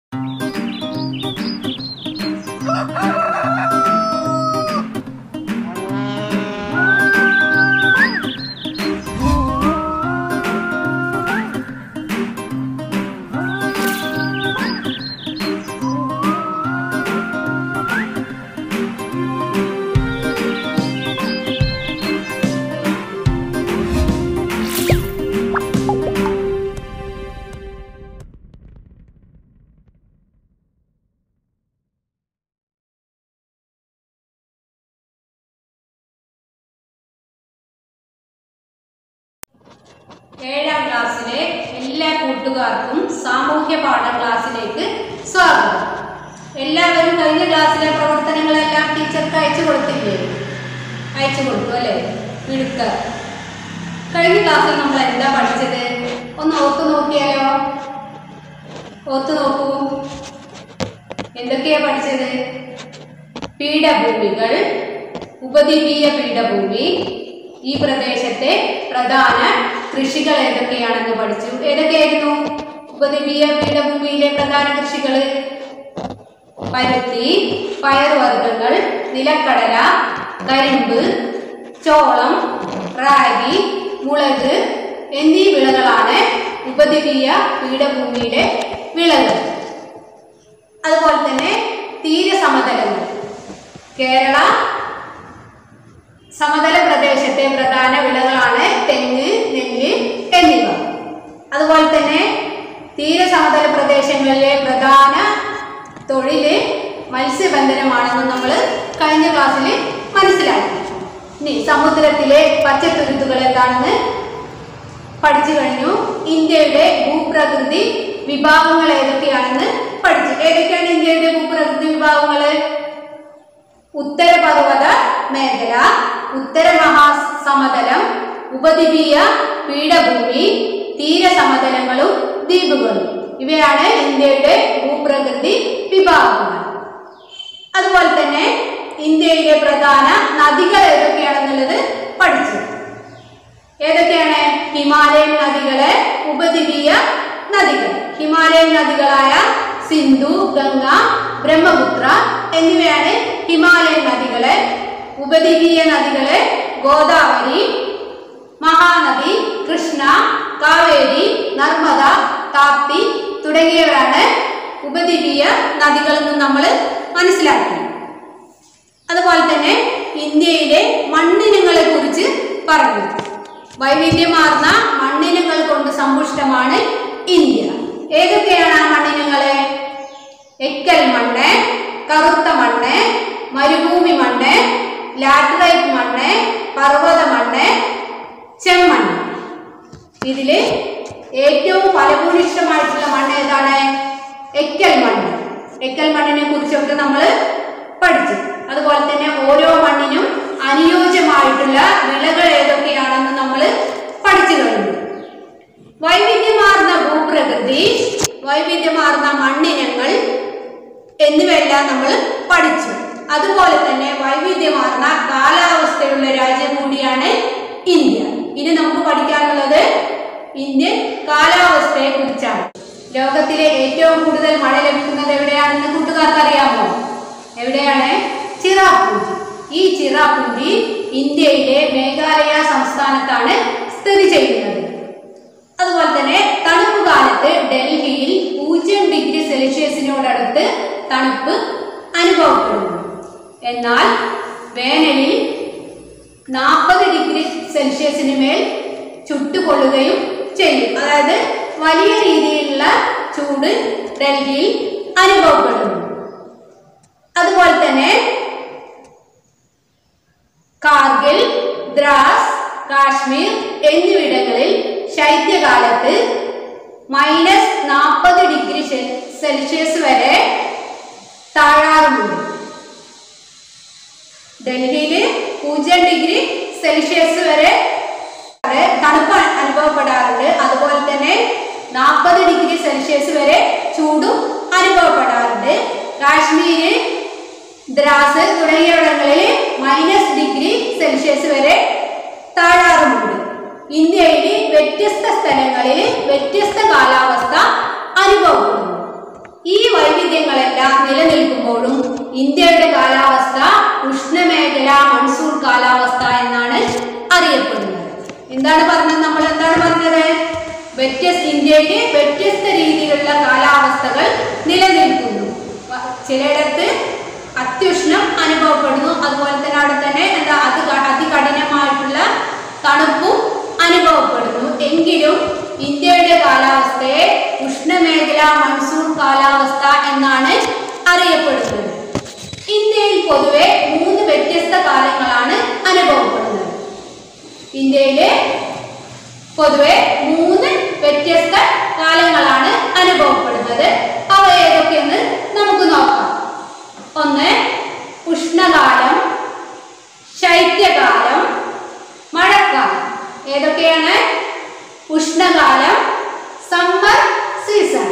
ഏഴാം ക്ലാസ്സിലെ എല്ലാ കൂട്ടുകാർക്കും സാമൂഹ്യ പാഠ ക്ലാസ്സിലേക്ക് സ്വാഗതം എല്ലാവരും കഴിഞ്ഞ ക്ലാസ്സിലെ പ്രവർത്തനങ്ങളെല്ലാം ടീച്ചർക്ക് അയച്ചു കൊടുത്തില്ലേ അയച്ചു കൊടുത്തു അല്ലേ മിടുക്ക കഴിഞ്ഞ ക്ലാസ്സിൽ നമ്മൾ എന്താ പഠിച്ചത് ഒന്ന് ഓർത്തു നോക്കിയാലോ ഓർത്തു നോക്കൂ എന്തൊക്കെയാ പഠിച്ചത് പീഠഭൂമികൾ ഉപദ്വീപീയ പീഠഭൂമി ഈ പ്രദേശത്തെ പ്രധാന കൃഷികൾ ഏതൊക്കെയാണെന്ന് പഠിച്ചു ഏതൊക്കെയായിരുന്നു ഉപദ്വീപീയ പീഠഭൂമിയിലെ പ്രധാന കൃഷികൾ പരുത്തി പയറുവർഗ്ഗങ്ങൾ നിലക്കടല കരിമ്പ് ചോളം റാഗി മുളക് എന്നീ വിളകളാണ് ഉപദ്വീപീയ പീഠഭൂമിയിലെ വിളകൾ അതുപോലെ തന്നെ തീരസമതലങ്ങൾ കേരള സമതല പ്രദേശത്തെ പ്രധാന വിളകളാണ് തെങ്ങ് നെല്ല് എന്നിവ അതുപോലെ തന്നെ തീരസമതല പ്രദേശങ്ങളിലെ പ്രധാന തൊഴില് മത്സ്യബന്ധനമാണെന്ന് നമ്മൾ കഴിഞ്ഞ ക്ലാസ്സിൽ മനസ്സിലാക്കി ഇനി സമുദ്രത്തിലെ പച്ചത്തുരുത്തുകൾ എന്താണെന്ന് പഠിച്ചു കഴിഞ്ഞു ഇന്ത്യയുടെ ഭൂപ്രകൃതി വിഭാഗങ്ങൾ ഏതൊക്കെയാണെന്ന് പഠിച്ചു ഏതൊക്കെയാണ് ഇന്ത്യയുടെ ഭൂപ്രകൃതി വിഭാഗങ്ങൾ ഉത്തരപർവ്വത മേഖല ഉത്തര മഹാസമതലം ഉപദ്വീപീയ പീഠഭൂമി തീരസമതലങ്ങളും ദ്വീപുകളും ഇവയാണ് ഇന്ത്യയുടെ ഭൂപ്രകൃതി വിഭാഗങ്ങൾ അതുപോലെ തന്നെ ഇന്ത്യയിലെ പ്രധാന നദികൾ ഏതൊക്കെയാണെന്നുള്ളത് പഠിച്ചു ഏതൊക്കെയാണ് ഹിമാലയൻ നദികള് ഉപദ്വീപീയ നദികൾ ഹിമാലയൻ നദികളായ സിന്ധു ഗംഗ ബ്രഹ്മപുത്ര എന്നിവയാണ് ഹിമാലയൻ നദികള് ഉപദ്വീപീയ നദികള് ഗോദാവരി മഹാനദി കൃഷ്ണ കാവേരി നർമ്മദ താപ്തി തുടങ്ങിയവയാണ് ഉപദ്വീപീയ നദികളെന്ന് നമ്മൾ മനസ്സിലാക്കി അതുപോലെ തന്നെ ഇന്ത്യയിലെ മണ്ണിനങ്ങളെ കുറിച്ച് പറഞ്ഞു വൈവിധ്യമാർന്ന മണ്ണിനങ്ങൾ കൊണ്ട് സമ്പുഷ്ടമാണ് ഇന്ത്യ ഏതൊക്കെയാണ് ആ മണ്ണിനങ്ങള് എക്കൽ മണ്ണ് കറുത്ത മണ്ണ് മരുഭൂമി മണ്ണ് ലാറ്ററൈറ്റ് മണ്ണ് പർവ്വത മണ്ണ് ചെമ്മണ്ണ് ഇതില് ഏറ്റവും ഫലഭൂയിഷ്ടമായിട്ടുള്ള മണ്ണ് ഏതാണ് എക്കൽ മണ്ണ് എക്കൽ മണ്ണിനെ കുറിച്ചൊക്കെ നമ്മൾ പഠിച്ചു അതുപോലെ തന്നെ ഓരോ മണ്ണിനും അനുയോജ്യമായിട്ടുള്ള വിളകൾ ഏതൊക്കെയാണെന്ന് നമ്മൾ പഠിച്ചു കഴിഞ്ഞു വൈവിധ്യമാർന്ന ഭൂപ്രകൃതി വൈവിധ്യമാർന്ന മണ്ണിനങ്ങൾ എന്നിവയെല്ലാം നമ്മൾ പഠിച്ചു അതുപോലെ തന്നെ വൈവിധ്യമാർന്ന കാലാവസ്ഥയുള്ള രാജ്യം കൂടിയാണ് ഇന്ത്യ ഇനി നമുക്ക് പഠിക്കാനുള്ളത് ഇന്ത്യൻ കാലാവസ്ഥയെ കുറിച്ചാണ് ലോകത്തിലെ ഏറ്റവും കൂടുതൽ മഴ ലഭിക്കുന്നത് എവിടെയാണെന്ന് കൂട്ടുകാർക്ക് അറിയാമോ എവിടെയാണ് ചിറാപുഞ്ചി ഈ ചിറാപുഞ്ചി ഇന്ത്യയിലെ മേഘാലയ സംസ്ഥാനത്താണ് സ്ഥിതി ചെയ്യുന്നത് അതുപോലെ തന്നെ തണുപ്പ് കാലത്ത് ഡൽഹിയിൽ പൂജ്യം ഡിഗ്രി സെൽഷ്യസിനോടടുത്ത് തണുപ്പ് അനുഭവപ്പെടുന്നു എന്നാൽ വേനലിൽ നാൽപ്പത് ഡിഗ്രി സെൽഷ്യസിന് മേൽ ചുട്ടുകൊള്ളുകയും ചെയ്യും അതായത് വലിയ രീതിയിലുള്ള ചൂട് ഡൽഹിയിൽ അനുഭവപ്പെടുന്നു അതുപോലെ തന്നെ കാർഗിൽ ദ്രാസ് കാശ്മീർ എന്നിവിടങ്ങളിൽ ശൈത്യകാലത്ത് മൈനസ് നാൽപ്പത് ഡിഗ്രി സെൽഷ്യസ് വരെ താഴാറുമുണ്ട് ഡൽഹിയിൽ പൂജ്യം ഡിഗ്രി സെൽഷ്യസ് വരെ തണുപ്പ് അനുഭവപ്പെടാറുണ്ട് അതുപോലെ തന്നെ നാൽപ്പത് ഡിഗ്രി സെൽഷ്യസ് വരെ ചൂടും അനുഭവപ്പെടാറുണ്ട് കാശ്മീര് ദ്രാസ് തുടങ്ങിയവിടങ്ങളിൽ മൈനസ് ഡിഗ്രി സെൽഷ്യസ് വരെ താഴാറുമുണ്ട് ഇന്ത്യയിൽ വ്യത്യസ്ത സ്ഥലങ്ങളിൽ വ്യത്യസ്ത കാലാവസ്ഥ അനുഭവപ്പെടുന്നു ഈ വൈ ഇന്ത്യയുടെ കാലാവസ്ഥ ഉഷ്ണമേഖല മൺസൂൺ കാലാവസ്ഥ എന്നാണ് അറിയപ്പെടുന്നത് എന്താണ് പറഞ്ഞത് നമ്മൾ എന്താണ് പറഞ്ഞത് വ്യത്യസ്ത ഇന്ത്യയിൽ വ്യത്യസ്ത രീതിയിലുള്ള കാലാവസ്ഥകൾ നിലനിൽക്കുന്നു വ- ചിലയിടത്ത് അത്യുഷ്ണം അനുഭവപ്പെടുന്നു അതുപോലെ തന്നെ അവിടെ തന്നെ എന്താ അത് ക- അതികഠിനമായിട്ടുള്ള തണുപ്പും അനുഭവപ്പെടുന്നു എങ്കിലും ഇന്ത്യയുടെ കാലാവസ്ഥയെ ഉഷ്ണമേഖല മൺസൂൺ കാലാവസ്ഥ എന്നാണ് അറിയപ്പെടുന്നത് ഇന്ത്യയിൽ പൊതുവെ മൂന്ന് വ്യത്യസ്ത കാലങ്ങളാണ് അനുഭവപ്പെടുന്നത് ഇന്ത്യയിലെ പൊതുവെ മൂന്ന് വ്യത്യസ്ത കാലങ്ങളാണ് അനുഭവപ്പെടുന്നത് അവ ഏതൊക്കെയെന്ന് നമുക്ക് നോക്കാം ഒന്ന് ഉഷ്ണകാലം ശൈത്യകാലം മഴക്കാലം ഏതൊക്കെയാണ് ഉഷ്ണകാലം സമ്മർ സീസൺ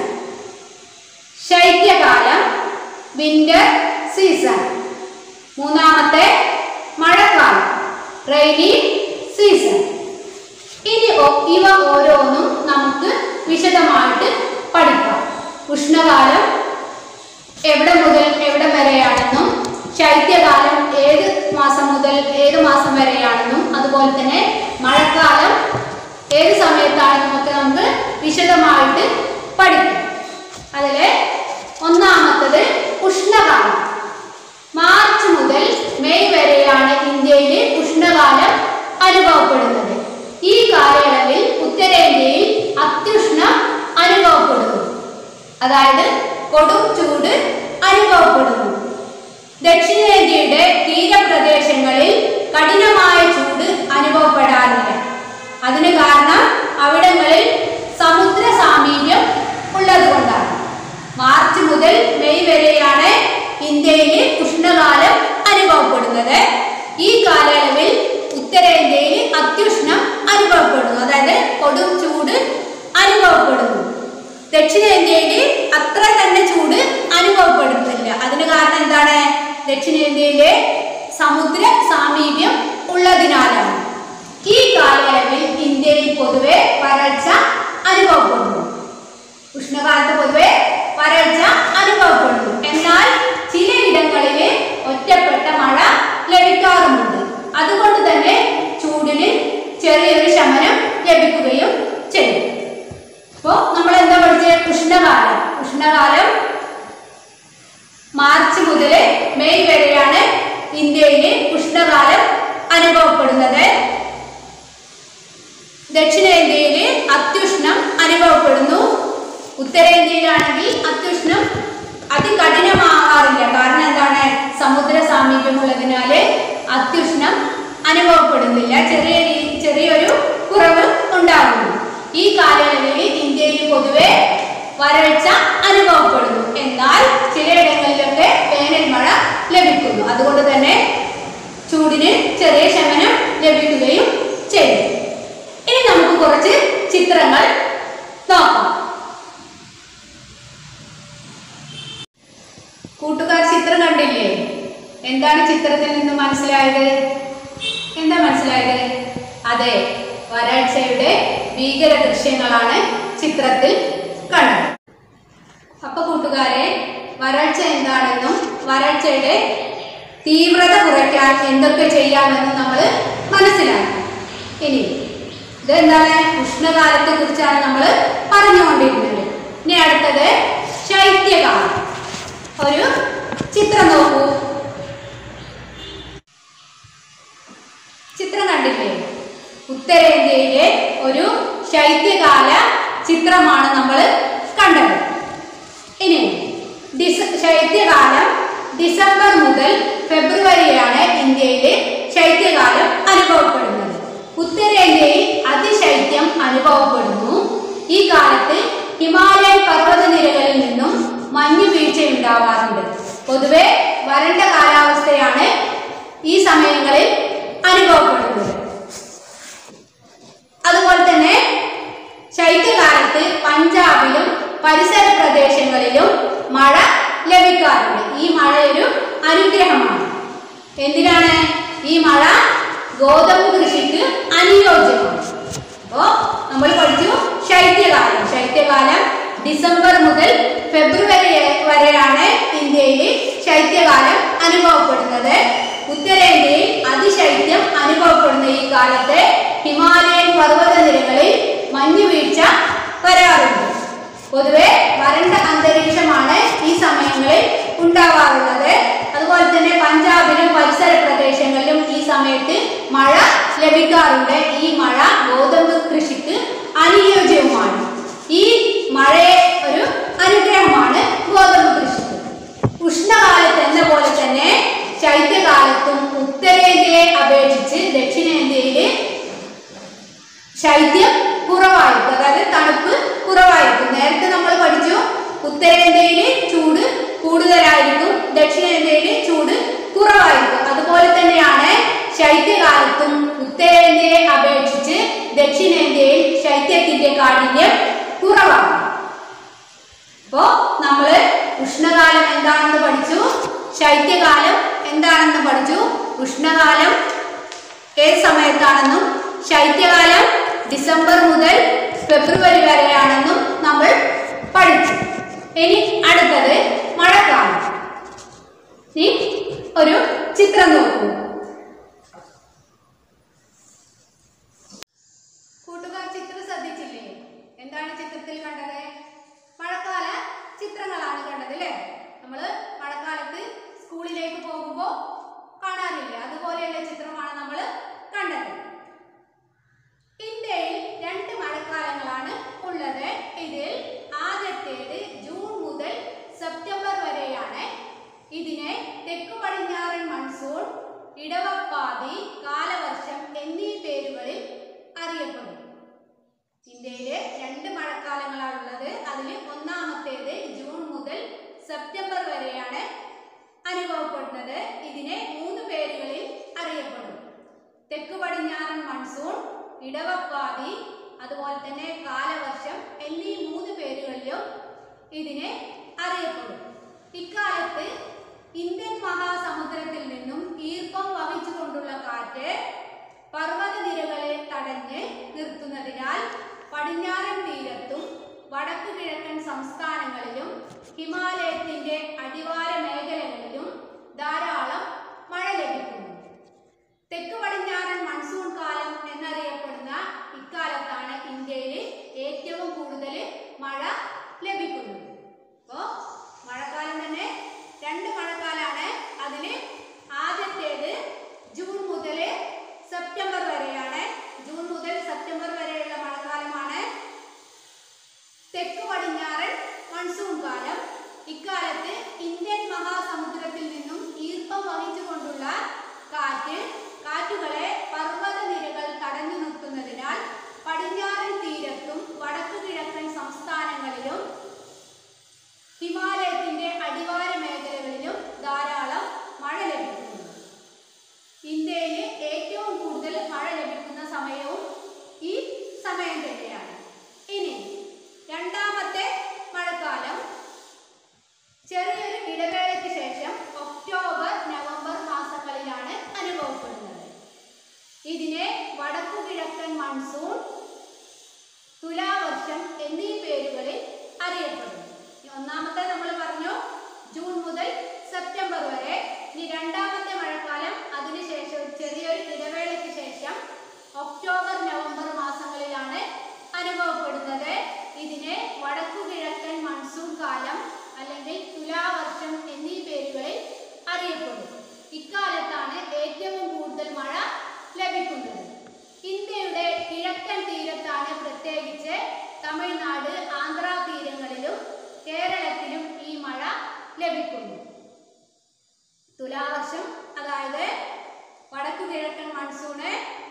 ശൈത്യകാലം വിന്റർ സീസൺ മൂന്നാമത്തെ മഴക്കാലം റെയിനി സീസൺ ഇനി ഒ- ഇവ ഓരോന്നും നമുക്ക് വിശദമായിട്ട് പഠിക്കാം ഉഷ്ണകാലം എവിടെ മുതൽ എവിടെ വരെയാണെന്നും ശൈത്യകാലം ഏത് മാസം മുതൽ ഏത് മാസം വരെയാണെന്നും അതുപോലെ തന്നെ മഴക്കാലം ഏത് സമയത്താണെന്നും ഒക്കെ നമുക്ക് വിശദമായിട്ട് പഠിക്കാം അതിൽ ഒന്നാമത്തത് ഉഷ്ണകാലം മാർച്ച് മുതൽ മെയ് വരെയാണ് ഇന്ത്യയിൽ ഉഷ്ണകാലം അനുഭവപ്പെടുന്നത് ഈ കാലയളവിൽ ഉത്തരേന്ത്യയിൽ അത്യുഷ്ണം അനുഭവപ്പെടുന്നു അതായത് കൊടും ചൂട് അനുഭവപ്പെടുന്നു ദക്ഷിണേന്ത്യയുടെ തീരപ്രദേശങ്ങളിൽ കഠിനമായ ചൂട് അനുഭവപ്പെടാറില്ല അതിന് കാരണം അവിടങ്ങളിൽ സമുദ്ര സാമീപ്യം ഉള്ളതുകൊണ്ടാണ് മാർച്ച് മുതൽ മെയ് വരെയാണ് ഇന്ത്യയിൽ ഉഷ്ണകാലം അനുഭവപ്പെടുന്നത് ഈ കാലയളവിൽ ഉത്തരേന്ത്യയിൽ അത്യുഷ്ണം അനുഭവപ്പെടുന്നു അതായത് കൊടും ചൂട് അനുഭവപ്പെടുന്നു ദക്ഷിണേന്ത്യയിൽ അത്ര തന്നെ ചൂട് അനുഭവപ്പെടുന്നില്ല അതിന് കാരണം എന്താണ് ദക്ഷിണേന്ത്യയിലെ സമുദ്ര സാമീപ്യം ഉള്ളതിനാലാണ് ഈ കാലയളവിൽ ഇന്ത്യയിൽ പൊതുവെ വരൾച്ച അനുഭവപ്പെടുന്നു ഉഷ്ണകാലത്ത് പൊതുവെ വരൾച്ച അനുഭവപ്പെടുന്നു എന്നാൽ ചിലയിടങ്ങളിൽ ഒറ്റപ്പെട്ട മഴ ലഭിക്കാറുമുണ്ട് അതുകൊണ്ട് തന്നെ ചൂടിന് ചെറിയൊരു ശമനം ലഭിക്കുകയും ചെയ്യും അപ്പോൾ നമ്മൾ എന്താ പഠിച്ചത് ഉഷ്ണകാലം ഉഷ്ണകാലം മാർച്ച് മുതൽ മെയ് വരെയാണ് ഇന്ത്യയിൽ ഉഷ്ണകാലം അനുഭവപ്പെടുന്നത് ദക്ഷിണേന്ത്യയിൽ അത്യുഷ്ണം അനുഭവപ്പെടുന്നു ഉത്തരേന്ത്യയിലാണെങ്കിൽ അത്യുഷ്ണം അതികഠിനമാകാറില്ല കാരണം എന്താണ് സമുദ്ര സാമീപ്യമുള്ളതിനാല് അത്യുഷ്ണം അനുഭവപ്പെടുന്നില്ല ചെറിയ രീ- ചെറിയൊരു കുറവ് ഉണ്ടാകുന്നു ഈ കാലയളവിൽ ഇന്ത്യയിൽ പൊതുവെ വരൾച്ച അനുഭവപ്പെടുന്നു എന്നാൽ ചിലയിടങ്ങളിലൊക്കെ വേനൽ മഴ ലഭിക്കുന്നു അതുകൊണ്ട് തന്നെ ചൂടിന് ചെറിയ ശമനം ലഭിക്കുകയും ചെയ്യും ഇനി നമുക്ക് കുറച്ച് ചിത്രങ്ങൾ നോക്കാം കൂട്ടുകാർ ചിത്രം കണ്ടില്ലേ എന്താണ് ചിത്രത്തിൽ നിന്ന് മനസ്സിലായത് എന്താ മനസ്സിലായത് അതെ വരൾച്ചയുടെ ഭീകര ദൃശ്യങ്ങളാണ് ചിത്രത്തിൽ കണ്ടത് അപ്പൊ കൂട്ടുകാരെ വരൾച്ച എന്താണെന്നും വരൾച്ചയുടെ തീവ്രത കുറയ്ക്കാൻ എന്തൊക്കെ ചെയ്യാമെന്നും നമ്മൾ മനസ്സിലാക്കി ഇനി ഇതെന്താണ് ഉഷ്ണകാലത്തെ കുറിച്ചാണ് നമ്മൾ പറഞ്ഞുകൊണ്ടിരുന്നത് ഇനി അടുത്തത് ശൈത്യകാലം ഒരു ചിത്രം നോക്കൂ ചിത്രം കണ്ടില്ലേ ഉത്തരേന്ത്യയിലെ ഒരു ശൈത്യകാല ചിത്രമാണ് നമ്മൾ കണ്ടത് ഇനി ഡിസ ശൈത്യകാലം ഡിസംബർ മുതൽ ഫെബ്രുവരിയാണ് ഇന്ത്യയിൽ ശൈത്യകാലം അനുഭവപ്പെടുന്നത് ഉത്തരേന്ത്യയിൽ അതിശൈത്യം അനുഭവപ്പെടുന്നു ഈ കാലത്ത് ഹിമാലയൻ പർവ്വതനിരകളിൽ നിന്നും മഞ്ഞു വീഴ്ചയുണ്ടാവാറുണ്ട് പൊതുവെ വരണ്ട കാലാവസ്ഥയാണ് ഈ സമയങ്ങളിൽ അനുഭവപ്പെടുന്നത് അതുപോലെ തന്നെ ശൈത്യകാലത്ത് പഞ്ചാബിലും പരിസര പ്രദേശങ്ങളിലും മഴ ലഭിക്കാറുണ്ട് ഈ മഴ ഒരു അനുഗ്രഹമാണ് എന്തിനാണ് ഈ മഴ ഗോതമ്പ് കൃഷിക്ക് അനുയോജ്യമാണ് അപ്പോൾ നമ്മൾ പഠിച്ചു ശൈത്യകാലം ശൈത്യകാലം ഡിസംബർ മുതൽ ഫെബ്രുവരി വരെയാണ് ഇന്ത്യയിൽ ശൈത്യകാലം അനുഭവപ്പെടുന്നത് ഉത്തരേന്ത്യയിൽ അതിശൈത്യം അനുഭവപ്പെടുന്ന ഈ കാലത്ത് ഹിമാലയൻ പർവ്വതനിരകളിൽ മഞ്ഞുവീഴ്ച വരാറുണ്ട് പൊതുവെ വരണ്ട അന്തരീക്ഷമാണ് ഈ സമയങ്ങളിൽ ഉണ്ടാവാറുള്ളത് അതുപോലെ തന്നെ പഞ്ചാബിലും പരിസര പ്രദേശങ്ങളിലും ഈ സമയത്ത് മഴ ലഭിക്കാറുണ്ട് ഈ മഴ ഗോതമ്പ് കൃഷിക്ക് അനുയോജ്യവുമാണ് ഈ മഴയെ ഒരു അനുഗ്രഹമാണ് ഗോതമ്പ് കൃഷിക്ക് ഉഷ്ണകാലത്ത് എന്ന പോലെ തന്നെ ശൈത്യകാലത്തും ഉത്തരേന്ത്യയെ അപേക്ഷിച്ച് ദക്ഷിണേന്ത്യയിൽ ശൈത്യം കുറവായിരിക്കും അതായത് തണുപ്പ് കുറവായിരിക്കും നേരത്തെ നമ്മൾ പഠിച്ചു ഉത്തരേന്ത്യയിൽ ചൂട് കൂടുതലായിരിക്കും ദക്ഷിണേന്ത്യയിൽ ചൂട് കുറവായിരിക്കും അതുപോലെ തന്നെയാണ് ശൈത്യകാലത്തും ഉത്തരേന്ത്യയെ അപേക്ഷിച്ച് ദക്ഷിണേന്ത്യയിൽ ശൈത്യത്തിന്റെ കാഠിന്യം കുറവാണ് അപ്പോ നമ്മള് ഉഷ്ണകാലം എന്താണെന്ന് പഠിച്ചു ശൈത്യകാലം എന്താണെന്ന് പഠിച്ചു ഉഷ്ണകാലം ഏത് സമയത്താണെന്നും ശൈത്യകാലം ഡിസംബർ മുതൽ ഫെബ്രുവരി വരെയാണെന്നും നമ്മൾ പഠിച്ചു ഇനി അടുത്തത് മഴക്കാലം ഇനി ഒരു ചിത്രം നോക്കൂ കൂട്ടുകാർ ചിത്രം ശ്രദ്ധിച്ചില്ലേ എന്താണ് ചിത്രത്തിൽ കണ്ടത് മഴക്കാല ചിത്രങ്ങളാണ് കണ്ടത് അല്ലേ നമ്മള് മഴക്കാലത്ത് സ്കൂളിലേക്ക് പോകുമ്പോൾ കാണാറില്ലേ അതുപോലെയുള്ള ചിത്രമാണ് നമ്മൾ കണ്ടത് ഇന്ത്യയിൽ രണ്ട് മഴക്കാലങ്ങളാണ് ഉള്ളത് ഇതിൽ ആദ്യത്തേത് ജൂൺ മുതൽ സെപ്റ്റംബർ വരെയാണ് ഇതിനെ തെക്കു പടിഞ്ഞാറൻ മൺസൂൺ ഇടവപ്പാതി കാലവർഷം എന്നീ പേരുകളിൽ അറിയപ്പെടും ഇന്ത്യയിലെ രണ്ട് മഴക്കാലങ്ങളാണുള്ളത് അതിൽ ഒന്നാമത്തേത് ജൂൺ മുതൽ സെപ്റ്റംബർ വരെയാണ് അനുഭവപ്പെടുന്നത് ഇതിനെ മൂന്ന് പേരുകളിൽ അറിയപ്പെടും തെക്കു പടിഞ്ഞാറൻ മൺസൂൺ ഇടവപ്പാതി അതുപോലെ തന്നെ കാലവർഷം എന്നീ മൂന്ന് പേരുകളിലും ഇതിനെ അറിയപ്പെടും ഇക്കാലത്ത് ഇന്ത്യൻ മഹാസമുദ്രത്തിൽ നിന്നും ഈർപ്പം വഹിച്ചുകൊണ്ടുള്ള കാറ്റ് പർവ്വതനിരകളെ തടഞ്ഞ് നിർത്തുന്നതിനാൽ പടിഞ്ഞാറൻ തീരത്തും വടക്കു കിഴക്കൻ സംസ്ഥാനങ്ങളിലും ഹിമാലയത്തിന്റെ അടിവാര മേഖലകളിലും ധാരാളം മഴ ലഭിക്കുന്നു തെക്ക് പടിഞ്ഞാറൻ മൺസൂൺ കാലം എന്നറിയപ്പെടുന്ന ഇക്കാലത്താണ് ഇന്ത്യയിൽ ഏറ്റവും കൂടുതൽ മഴ ലഭിക്കുന്നത് അപ്പോൾ മഴക്കാലം തന്നെ രണ്ട് മഴക്കാലാണ് അതിൽ ആദ്യത്തേത് ജൂൺ മുതൽ സെപ്റ്റംബർ വരെയാണ് ജൂൺ മുതൽ സെപ്റ്റംബർ വരെയുള്ള മഴക്കാലമാണ് തെക്ക് പടിഞ്ഞാറൻ മൺസൂൺ കാലം ഇക്കാലത്ത് ഇന്ത്യൻ മഹാസമുദ്രത്തിൽ നിന്നും ഈർപ്പം വഹിച്ചുകൊണ്ടുള്ള കാറ്റ് കാറ്റുകളെ പർവ്വത നിരകൾ തടഞ്ഞു നിർത്തുന്നതിനാൽ പടിഞ്ഞാറൻ തീരത്തും വടക്കു കിഴക്കൻ സംസ്ഥാനങ്ങളിലും ഹിമാലയത്തിന്റെ അടിവാര മേഖലകളിലും ധാരാളം മഴ ലഭിക്കുന്നു ഇന്ത്യയിൽ ഏറ്റവും കൂടുതൽ മഴ ലഭിക്കുന്ന സമയവും ഈ സമയം തന്നെയാണ് ഇനി രണ്ടാമത്തെ മഴക്കാലം ചെറിയൊരു ഇടവേളയ്ക്ക് ശേഷം ഒക്ടോബർ നവംബർ മാസങ്ങളിലാണ് അനുഭവപ്പെടുന്നത് ഇതിനെ വടക്കു കിഴക്കൻ മൺസൂൺ തുലാവർഷം എന്നീ പേരുകളിൽ അറിയപ്പെടുന്നു ഇനി ഒന്നാമത്തെ നമ്മൾ പറഞ്ഞു ജൂൺ മുതൽ സെപ്റ്റംബർ വരെ ഇനി രണ്ടാമത്തെ മഴക്കാലം അതിനുശേഷം ചെറിയൊരു ഇടവേളയ്ക്ക് ശേഷം ഒക്ടോബർ നവംബർ മാസങ്ങളിലാണ് അനുഭവപ്പെടുന്നത് ഇതിനെ വടക്കു കിഴക്കൻ മൺസൂൺ കാലം അല്ലെങ്കിൽ തുലാവർഷം എന്നീ പേരുകളിൽ അറിയപ്പെടും ഇക്കാലത്താണ് ഏറ്റവും കൂടുതൽ മഴ ലഭിക്കുന്നത് ഇന്ത്യയുടെ കിഴക്കൻ തീരത്താണ് പ്രത്യേകിച്ച് തമിഴ്നാട് ആന്ധ്ര തീരങ്ങളിലും കേരളത്തിലും ഈ മഴ ലഭിക്കുന്നു തുലാവർഷം അതായത് വടക്കു കിഴക്കൻ മൺസൂണ്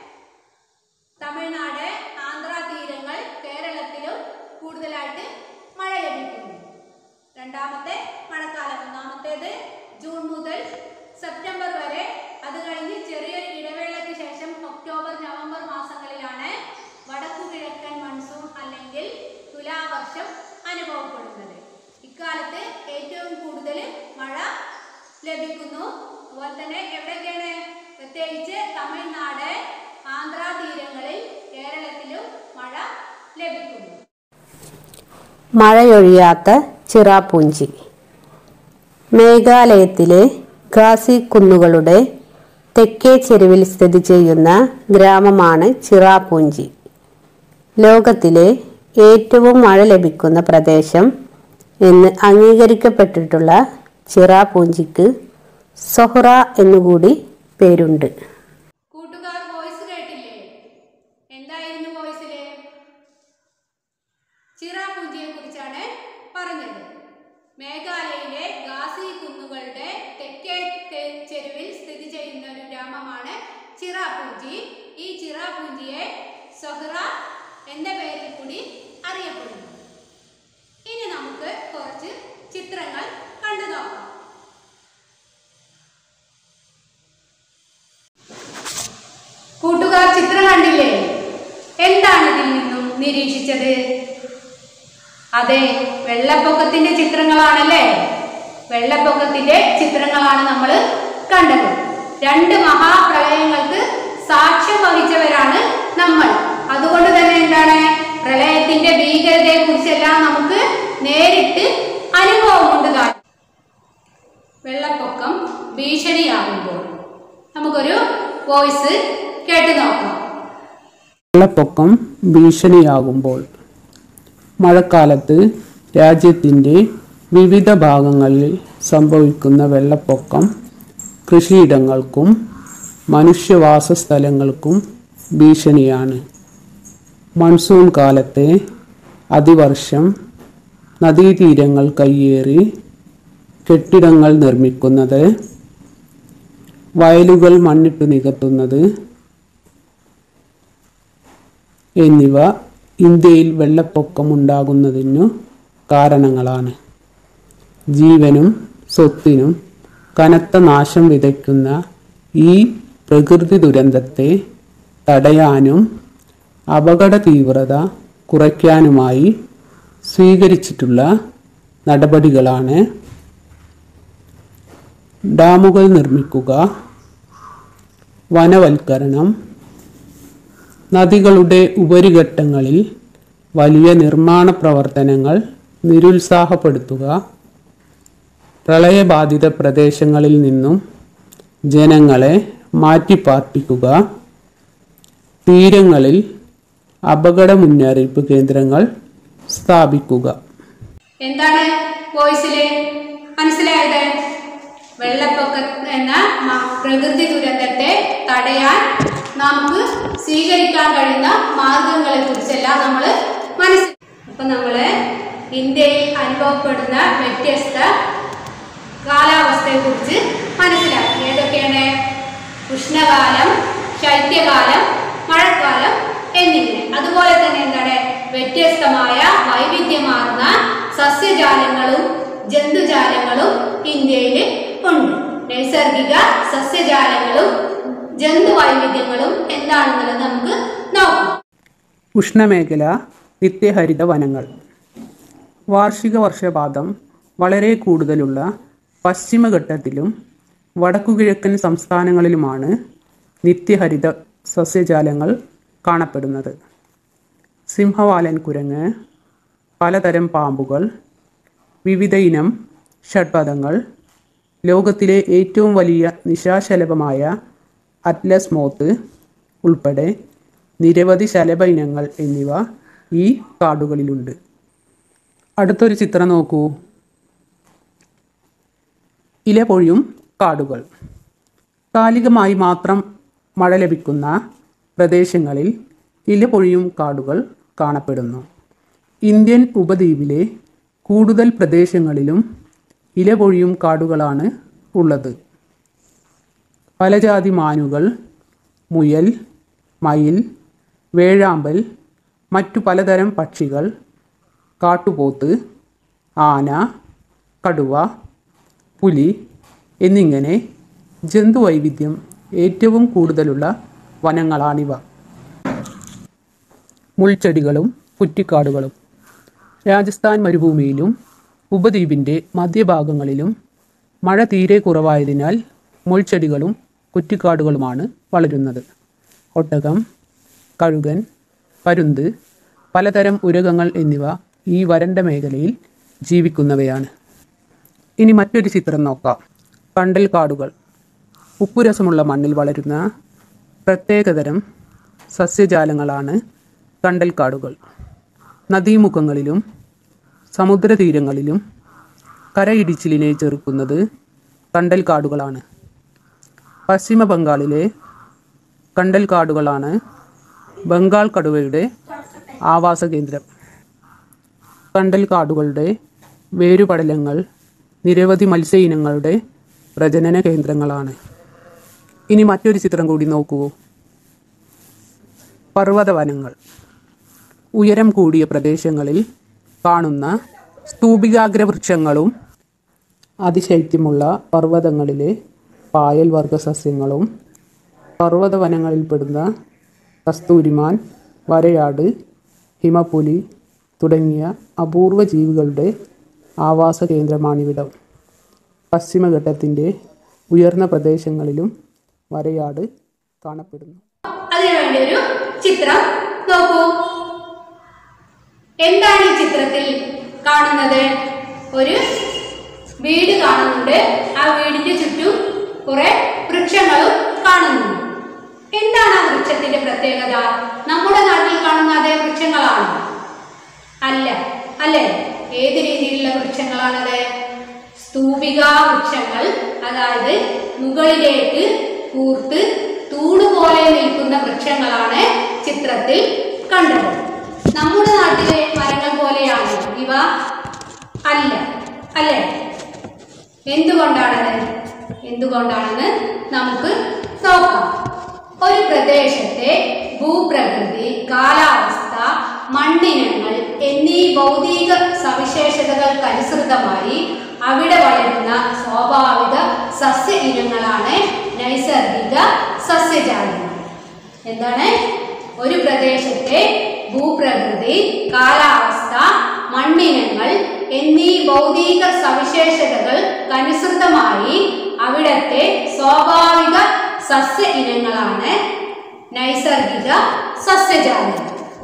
തമിഴ്നാട് ആന്ധ്ര തീരങ്ങൾ കേരളത്തിലും കൂടുതലായിട്ട് മഴ ലഭിക്കുന്നു രണ്ടാമത്തെ മഴക്കാലം ഒന്നാമത്തേത് ജൂൺ മുതൽ സെപ്റ്റംബർ വരെ അത് കഴിഞ്ഞ് ചെറിയൊരു ഇടവേളയ്ക്ക് ശേഷം ഒക്ടോബർ നവംബർ മാസങ്ങളിലാണ് വടക്കു കിഴക്കൻ മൺസൂൺ അല്ലെങ്കിൽ തുലാവർഷം അനുഭവപ്പെടുന്നത് ഇക്കാലത്ത് ഏറ്റവും കൂടുതൽ മഴ ലഭിക്കുന്നു അതുപോലെ തന്നെ എവിടെയൊക്കെയാണ് പ്രത്യേകിച്ച് തമിഴ്നാട് ആന്ധ്ര തീരങ്ങളിൽ കേരളത്തിലും മഴ ലഭിക്കുന്നു മഴയൊഴിയാത്ത ചിറാപ്പൂഞ്ചി മേഘാലയത്തിലെ ഖാസി കുന്നുകളുടെ തെക്കേ ചെരുവിൽ സ്ഥിതി ചെയ്യുന്ന ഗ്രാമമാണ് ചിറാപൂഞ്ചി ലോകത്തിലെ ഏറ്റവും മഴ ലഭിക്കുന്ന പ്രദേശം എന്ന് അംഗീകരിക്കപ്പെട്ടിട്ടുള്ള ചിറാപൂഞ്ചിക്ക് സൊഹ്റ എന്നുകൂടി പേരുണ്ട് കൂട്ടുകാർ വോയിസ് കേട്ടില്ലേ എന്തായിരുന്നു വോയിസില് ചിറാപൂഞ്ചിയെ കുറിച്ചാണ് പറഞ്ഞത് മേഘാലയയിലെ ഗാസി കുന്നുകളുടെ തെക്കേ തെ- ചെരുവിൽ സ്ഥിതി ചെയ്യുന്ന ഒരു ഗ്രാമമാണ് ചിറാപൂഞ്ചി ഈ ചിറാപൂഞ്ചിയെ സൊഹ്റ എന്ന പേരിൽ കൂടി അറിയപ്പെടുന്നു ഇനി നമുക്ക് കുറച്ച് ചിത്രങ്ങൾ കണ്ടു നോക്കാം കൂട്ടുകാർ ചിത്രം കണ്ടില്ലേ എന്താണ് ഇതിൽ നിന്നും നിരീക്ഷിച്ചത് അതെ വെള്ളപ്പൊക്കത്തിന്റെ ചിത്രങ്ങളാണല്ലേ വെള്ളപ്പൊക്കത്തിന്റെ ചിത്രങ്ങളാണ് നമ്മൾ കണ്ടത് രണ്ട് മഹാപ്രളയങ്ങൾക്ക് സാക്ഷ്യം വഹിച്ചവരാണ് നമ്മൾ അതുകൊണ്ട് തന്നെ എന്താണ് പ്രളയത്തിന്റെ ഭീകരതയെ കുറിച്ചെല്ലാം നമുക്ക് നേരിട്ട് അനുഭവമുണ്ട് കാണാൻ വെള്ളപ്പൊക്കം ഭീഷണിയാകുമ്പോൾ നമുക്കൊരു വോയിസ് കേട്ടു നോക്കാം വെള്ളപ്പൊക്കം ഭീഷണിയാകുമ്പോൾ മഴക്കാലത്ത് രാജ്യത്തിൻ്റെ വിവിധ ഭാഗങ്ങളിൽ സംഭവിക്കുന്ന വെള്ളപ്പൊക്കം കൃഷിയിടങ്ങൾക്കും മനുഷ്യവാസ സ്ഥലങ്ങൾക്കും ഭീഷണിയാണ് മൺസൂൺ കാലത്തെ അതിവർഷം നദീതീരങ്ങൾ കയ്യേറി കെട്ടിടങ്ങൾ നിർമ്മിക്കുന്നത് വയലുകൾ മണ്ണിട്ട് നികത്തുന്നത് എന്നിവ ഇന്ത്യയിൽ വെള്ളപ്പൊക്കം ഉണ്ടാകുന്നതിനു കാരണങ്ങളാണ് ജീവനും സ്വത്തിനും കനത്ത നാശം വിതയ്ക്കുന്ന ഈ പ്രകൃതി ദുരന്തത്തെ തടയാനും അപകട തീവ്രത കുറയ്ക്കാനുമായി സ്വീകരിച്ചിട്ടുള്ള നടപടികളാണ് ഡാമുകൾ നിർമ്മിക്കുക വനവൽക്കരണം നദികളുടെ ഉപരിഘട്ടങ്ങളിൽ വലിയ നിർമ്മാണ പ്രവർത്തനങ്ങൾ നിരുത്സാഹപ്പെടുത്തുക പ്രളയബാധിത പ്രദേശങ്ങളിൽ നിന്നും ജനങ്ങളെ മാറ്റിപ്പാർപ്പിക്കുക തീരങ്ങളിൽ അപകട മുന്നറിയിപ്പ് കേന്ദ്രങ്ങൾ സ്ഥാപിക്കുക എന്താണ് വോയിസില് മനസ്സിലായത് വെള്ളപ്പൊക്കം എന്ന മ- പ്രകൃതി ദുരന്തത്തെ തടയാൻ നമുക്ക് സ്വീകരിക്കാൻ കഴിയുന്ന മാർഗങ്ങളെ കുറിച്ചെല്ലാം നമ്മൾ മനസ്സിൽ അപ്പൊ നമ്മള് ഇന്ത്യയിൽ അനുഭവപ്പെടുന്ന വ്യത്യസ്ത കാലാവസ്ഥയെ കുറിച്ച് മനസ്സിലാക്കി ഏതൊക്കെയാണ് ഉഷ്ണകാലം ശൈത്യകാലം മഴക്കാലം എന്നിങ്ങനെ അതുപോലെ തന്നെ എന്താണ് വ്യത്യസ്തമായ വൈവിധ്യമാർന്ന സസ്യജാലങ്ങളും ജന്തുജാലങ്ങളും ഇന്ത്യയിൽ ഉണ്ട് നൈസർഗിക സസ്യജാലങ്ങളും ജന്തു വൈവിധ്യങ്ങളും എന്താണെന്നുള്ളത് നമുക്ക് നോക്കാം ഉഷ്ണമേഖല നിത്യഹരിത വനങ്ങൾ വാർഷിക വർഷപാതം വളരെ കൂടുതലുള്ള പശ്ചിമഘട്ടത്തിലും വടക്കുകിഴക്കൻ സംസ്ഥാനങ്ങളിലുമാണ് നിത്യഹരിത സസ്യജാലങ്ങൾ കാണപ്പെടുന്നത് സിംഹവാലൻ കുരങ്ങ് പലതരം പാമ്പുകൾ വിവിധ ഇനം ഷഡ്പദങ്ങൾ ലോകത്തിലെ ഏറ്റവും വലിയ നിശാശലഭമായ അറ്റ്ലസ് മോത്ത് ഉൾപ്പെടെ നിരവധി ശലഭ ഇനങ്ങൾ എന്നിവ ഈ കാടുകളിലുണ്ട് അടുത്തൊരു ചിത്രം നോക്കൂ ഇലപൊഴിയും കാടുകൾ കാലികമായി മാത്രം മഴ ലഭിക്കുന്ന പ്രദേശങ്ങളിൽ ഇലപൊഴിയും കാടുകൾ കാണപ്പെടുന്നു ഇന്ത്യൻ ഉപദ്വീപിലെ കൂടുതൽ പ്രദേശങ്ങളിലും ഇലപൊഴിയും കാടുകളാണ് ഉള്ളത് പലജാതി മാനുകൾ മുയൽ മയിൽ വേഴാമ്പൽ മറ്റു പലതരം പക്ഷികൾ കാട്ടുപോത്ത് ആന കടുവ പുലി എന്നിങ്ങനെ ജന്തുവൈവിധ്യം ഏറ്റവും കൂടുതലുള്ള വനങ്ങളാണിവ മുൾച്ചെടികളും കുറ്റിക്കാടുകളും രാജസ്ഥാൻ മരുഭൂമിയിലും ഉപദ്വീപിൻ്റെ മധ്യഭാഗങ്ങളിലും മഴ തീരെ കുറവായതിനാൽ മുൾച്ചെടികളും കുറ്റിക്കാടുകളുമാണ് വളരുന്നത് ഒട്ടകം കഴുകൻ പരുന്ത് പലതരം ഉരകങ്ങൾ എന്നിവ ഈ വരണ്ട മേഖലയിൽ ജീവിക്കുന്നവയാണ് ഇനി മറ്റൊരു ചിത്രം നോക്കാം കണ്ടൽ കാടുകൾ ഉപ്പുരസമുള്ള മണ്ണിൽ വളരുന്ന പ്രത്യേകതരം സസ്യജാലങ്ങളാണ് കണ്ടൽ കാടുകൾ നദീമുഖങ്ങളിലും സമുദ്രതീരങ്ങളിലും കരയിടിച്ചിലിനെ ചെറുക്കുന്നത് കണ്ടൽ കാടുകളാണ് പശ്ചിമ ബംഗാളിലെ കണ്ടൽ കാടുകളാണ് ബംഗാൾ കടുവയുടെ ആവാസ കേന്ദ്രം കണ്ടൽ കാടുകളുടെ വേരുപടലങ്ങൾ നിരവധി മത്സ്യ ഇനങ്ങളുടെ പ്രജനന കേന്ദ്രങ്ങളാണ് ഇനി മറ്റൊരു ചിത്രം കൂടി നോക്കൂ പർവ്വതവനങ്ങൾ ഉയരം കൂടിയ പ്രദേശങ്ങളിൽ കാണുന്ന സ്തൂപികാഗ്ര വൃക്ഷങ്ങളും അതിശൈത്യമുള്ള പർവ്വതങ്ങളിലെ പായൽ വർഗ സസ്യങ്ങളും പർവ്വതവനങ്ങളിൽപ്പെടുന്ന കസ്തൂരിമാൻ വരയാട് ഹിമപ്പുലി തുടങ്ങിയ അപൂർവ ജീവികളുടെ ആവാസ കേന്ദ്രമാണിവിടം പശ്ചിമഘട്ടത്തിൻ്റെ ഉയർന്ന പ്രദേശങ്ങളിലും വരയാട് കാണപ്പെടുന്നു അതിനുവേണ്ടി ഒരു ചിത്രം നോക്കൂ എന്താണ് ഈ ചിത്രത്തിൽ കാണുന്നത് ഒരു വീട് കാണുന്നുണ്ട് ആ വീടിന്റെ ചുറ്റും കുറെ വൃക്ഷങ്ങളും കാണുന്നുണ്ട് എന്താണ് ആ വൃക്ഷത്തിന്റെ പ്രത്യേകത നമ്മുടെ നാട്ടിൽ കാണുന്ന അതേ വൃക്ഷങ്ങളാണ് അല്ല അല്ലേ ഏത് രീതിയിലുള്ള വൃക്ഷങ്ങളാണത് സ്തൂപിക വൃക്ഷങ്ങൾ അതായത് മുകളിലേക്ക് കൂർത്ത് തൂണുപോലെ നിൽക്കുന്ന വൃക്ഷങ്ങളാണ് ചിത്രത്തിൽ കണ്ടത് നമ്മുടെ നാട്ടിലെ മരങ്ങൾ പോലെയാണ് ഇവ അല്ല അല്ലേ എന്തുകൊണ്ടാണത് എന്തുകൊണ്ടാണെന്ന് നമുക്ക് നോക്കാം ഒരു പ്രദേശത്തെ ഭൂപ്രകൃതി കാലാവസ്ഥ മണ്ണിനങ്ങൾ എന്നീ ഭൗതിക സവിശേഷതകൾക്കനുസൃതമായി അവിടെ വളരുന്ന സ്വാഭാവിക സസ്യ ഇനങ്ങളാണ് നൈസർഗിക സസ്യജാലങ്ങൾ എന്താണ് ഒരു പ്രദേശത്തെ ഭൂപ്രകൃതി കാലാവസ്ഥ മണ്ണിനങ്ങൾ എന്നീ ഭൗതിക സവിശേഷതകൾക്കനുസൃതമായി അവിടത്തെ സ്വാഭാവിക സസ്യ ഇനങ്ങളാണ് നൈസർഗിക സസ്യജാലങ്ങൾ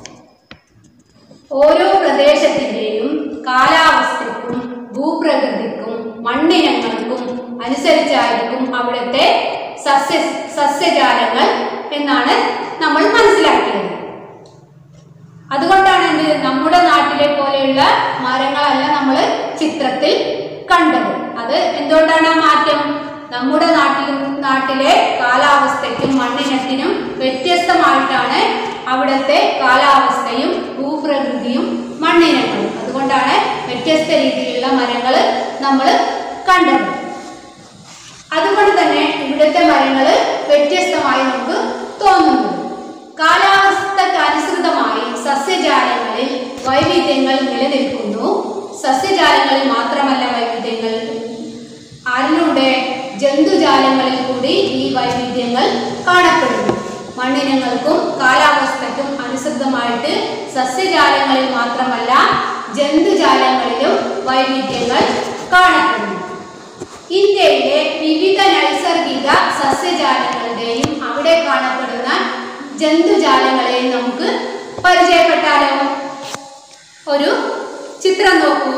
ഓരോ പ്രദേശത്തിൻ്റെയും കാലാവസ്ഥയ്ക്കും ഭൂപ്രകൃതിക്കും മണ്ണിനങ്ങൾക്കും അനുസരിച്ചായിരിക്കും അവിടുത്തെ സസ്യ സസ്യജാലങ്ങൾ എന്നാണ് നമ്മൾ മനസ്സിലാക്കിയത് അതുകൊണ്ടാണ് എന്ത് നമ്മുടെ നാട്ടിലെ പോലെയുള്ള മരങ്ങളല്ല നമ്മൾ ചിത്രത്തിൽ കണ്ടത് അത് എന്തുകൊണ്ടാണ് ആ മാറ്റം നമ്മുടെ നാട്ടിലും നാട്ടിലെ കാലാവസ്ഥയ്ക്കും മണ്ണിനത്തിനും വ്യത്യസ്തമായിട്ടാണ് അവിടുത്തെ കാലാവസ്ഥയും ഭൂപ്രകൃതിയും മണ്ണിനങ്ങളും അതുകൊണ്ടാണ് വ്യത്യസ്ത രീതിയിലുള്ള മരങ്ങൾ നമ്മൾ കണ്ടത് അതുകൊണ്ട് തന്നെ ഇവിടുത്തെ മരങ്ങൾ വ്യത്യസ്തമായി നമുക്ക് തോന്നുന്നു കാലാവസ്ഥക്ക് അനുസൃതമായി സസ്യജാലങ്ങളിൽ വൈവിധ്യങ്ങൾ നിലനിൽക്കുന്നു സസ്യജാലങ്ങളിൽ മാത്രമല്ല വൈവിധ്യങ്ങൾ ആരിലൂടെ ജന്തുജാലങ്ങളിൽ കൂടി ഈ വൈവിധ്യങ്ങൾ കാണപ്പെടുന്നു മണ്ണിനങ്ങൾക്കും കാലാവസ്ഥയ്ക്കും അനുസൃതമായിട്ട് സസ്യജാലങ്ങളിൽ മാത്രമല്ല ജന്തുജാലങ്ങളിലും വൈവിധ്യങ്ങൾ കാണപ്പെടുന്നു ഇന്ത്യയിലെ വിവിധ നൈസർഗിക സസ്യജാലങ്ങളുടെയും അവിടെ കാണപ്പെടുന്ന ജന്തുജാലങ്ങളെയും നമുക്ക് പരിചയപ്പെട്ടാലോ ഒരു ചിത്രം നോക്കൂ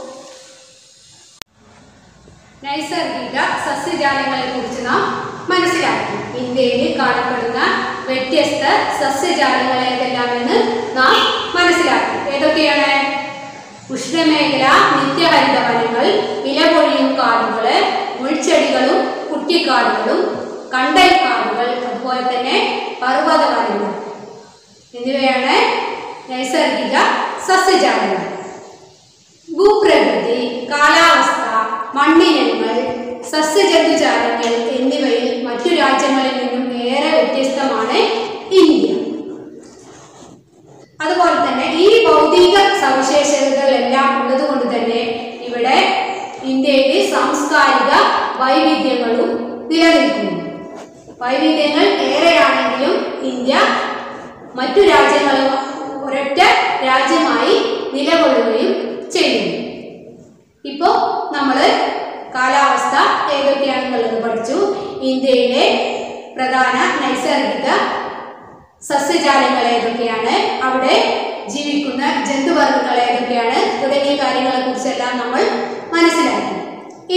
നൈസർഗിക സസ്യജാലങ്ങളെ കുറിച്ച് നാം മനസ്സിലാക്കി ഇന്ത്യയിൽ കാണപ്പെടുന്ന വ്യത്യസ്ത സസ്യജാലങ്ങൾ ഏതെല്ലാമെന്ന് നാം മനസ്സിലാക്കി ഏതൊക്കെയാണ് ഉഷ്ണമേഖല നിത്യഹരിത വനങ്ങൾ ഇലപൊഴിയും കാടുകള് മുൾച്ചെടികളും കുറ്റിക്കാടുകളും കണ്ടൽ കാടുകൾ അതുപോലെ തന്നെ പർവ്വത വനങ്ങൾ എന്നിവയാണ് നൈസർഗിക സസ്യജാലങ്ങൾ ഭൂപ്രകൃതി കാലാവസ്ഥ മണ്ണിനങ്ങൾ സസ്യജന്തുജാലങ്ങൾ എന്നിവയിൽ മറ്റു രാജ്യങ്ങളിൽ നിന്നും ഏറെ വ്യത്യസ്തമാണ് ഇന്ത്യ അതുപോലെ തന്നെ ഈ ഭൗതിക സവിശേഷതകളെല്ലാം ഉള്ളത് കൊണ്ട് തന്നെ ഇവിടെ ഇന്ത്യയിൽ സാംസ്കാരിക വൈവിധ്യങ്ങളും നിലനിൽക്കുന്നു വൈവിധ്യങ്ങൾ ഏറെയാണെങ്കിലും ഇന്ത്യ മറ്റു രാജ്യങ്ങളും ഒരൊറ്റ രാജ്യമായി നിലകൊള്ളുകയും ചെയ്യുന്നു ഇപ്പോൾ നമ്മൾ കാലാവസ്ഥ ഏതൊക്കെയാണെന്നുള്ളത് പഠിച്ചു ഇന്ത്യയിലെ പ്രധാന നൈസർഗിക സസ്യജാലങ്ങൾ ഏതൊക്കെയാണ് അവിടെ ജീവിക്കുന്ന ജന്തുവർഗ്ഗങ്ങൾ ഏതൊക്കെയാണ് തുടങ്ങിയ കാര്യങ്ങളെ കുറിച്ചെല്ലാം നമ്മൾ മനസ്സിലാക്കി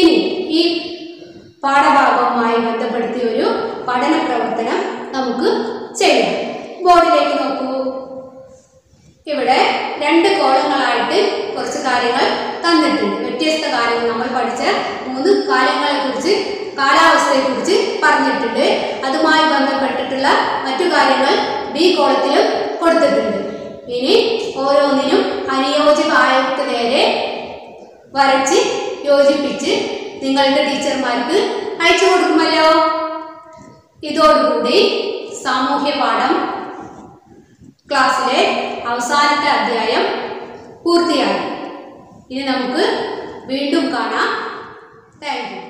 ഈ പാഠഭാഗവുമായി ബന്ധപ്പെടുത്തിയ ഒരു പഠന പ്രവർത്തനം നമുക്ക് ചെയ്യാം ബോർഡിലേക്ക് നോക്കൂ ഇവിടെ രണ്ട് കോളങ്ങളായിട്ട് കുറച്ച് കാര്യങ്ങൾ തന്നിട്ടുണ്ട് വ്യത്യസ്ത കാര്യങ്ങൾ നമ്മൾ പഠിച്ച മൂന്ന് കാര്യങ്ങളെ കുറിച്ച് കാലാവസ്ഥയെ കുറിച്ച് പറഞ്ഞിട്ടുണ്ട് അതുമായി ബന്ധപ്പെട്ടിട്ടുള്ള മറ്റു കാര്യങ്ങൾ ബി കോളത്തിലും കൊടുത്തിട്ടുണ്ട് ഇനി ഓരോന്നിനും അനുയോജ്യമായിട്ട് നേരെ വരച്ച് യോജിപ്പിച്ച് നിങ്ങളുടെ ടീച്ചർമാർക്ക് അയച്ചു കൊടുക്കുമല്ലോ ഇതോടുകൂടി സാമൂഹ്യ പാഠം ക്ലാസ്സിലെ അവസാനത്തെ അധ്യായം പൂർത്തിയായി ഇനി നമുക്ക് വീണ്ടും കാണാം താങ്ക് യു